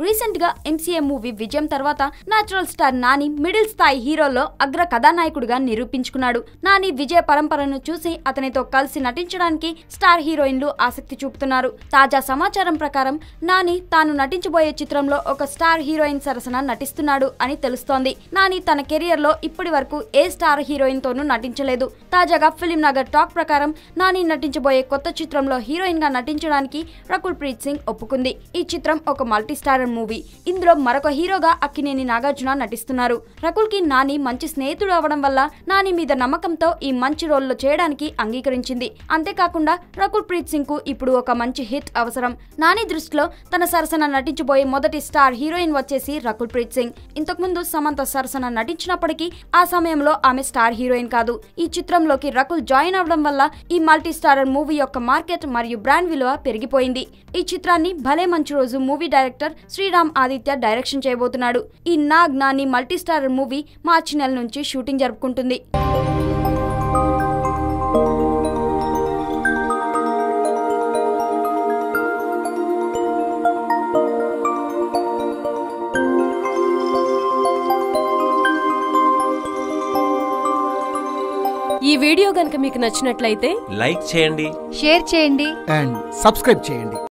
recent గా MCA movie విజయం తర్వాత నాచురల్ స్టార్ నాని మిడిల్ స్థాయి హీరోల్లో అగ్ర కథానాయకుడిగా నిరూపించుకున్నాడు నాని విజయ పరంపరను చూసి అతనితో కలిసి నటించడానికి స్టార్ హీరోయిన్లు ఆసక్తి చూపుతున్నారు తాజా సమాచారం ప్రకారం నాని తాను నటించబోయే చిత్రంలో ఒక స్టార్ హీరోయిన్ సరసన నటిస్తున్నాడు అని తెలుస్తోంది నాని తన కెరియర్ లో ఇప్పటి వరకు ఏ స్టార్ హీరోయిన్ తోనూ నటించలేదు తాజాగా ఫిలిం నగర్ టాక్ ప్రకారం నాని నటించబోయే కొత్త చిత్రంలో హీరోయిన్ గా నటించడానికి రకుల్ ప్రీత్ సింగ్ ఒప్పుకుంది ఈ చిత్రం ఒక మల్టీ స్టారర్ మూవీ ఇందులో మరొక హీరోగా అక్కినేని నాగార్జున నటిస్తున్నారు రకుల్ కి నాని మంచి స్నేహితుడు అవడం వల్ల నాని మీద నమ్మకంతో ఈ మంచి రోల్లో చేయడానికి అంగీకరించింది అంతేకాకుండా రకుల్ ప్రీత్ సింగ్ కు ఇప్పుడు ఒక మంచి హిట్ అవసరం నాని దృష్టిలో తన సరసన నటించబోయే మొదటి స్టార్ హీరోయిన్ వచ్చేసి రకుల్ ప్రీత్ సింగ్ ఇంతకుముందు సమంత సరసన నటించినప్పటికీ ఆ సమయంలో ఆమె స్టార్ హీరోయిన్ కాదు ఈ చిత్రంలోకి రకుల్ జాయిన్ అవడం వల్ల ఈ మల్టీ స్టారర్ మూవీ యొక్క మార్కెట్ మరియు బ్రాండ్ విలువ పెరిగిపోయింది ఈ చిత్రాన్ని భలే మంచి రోజు movie director Sriram Aditya direction చేయబోతున్నాడు ఈ Nag Nani multi starrer movie మార్చి నెల నుంచి షూటింగ్ జరుపుకుంటుంది ఈ వీడియో గనుక మీకు నచ్చినట్లయితే లైక్ చేయండి షేర్ చేయండి అండ్ సబ్స్క్రైబ్ చేయండి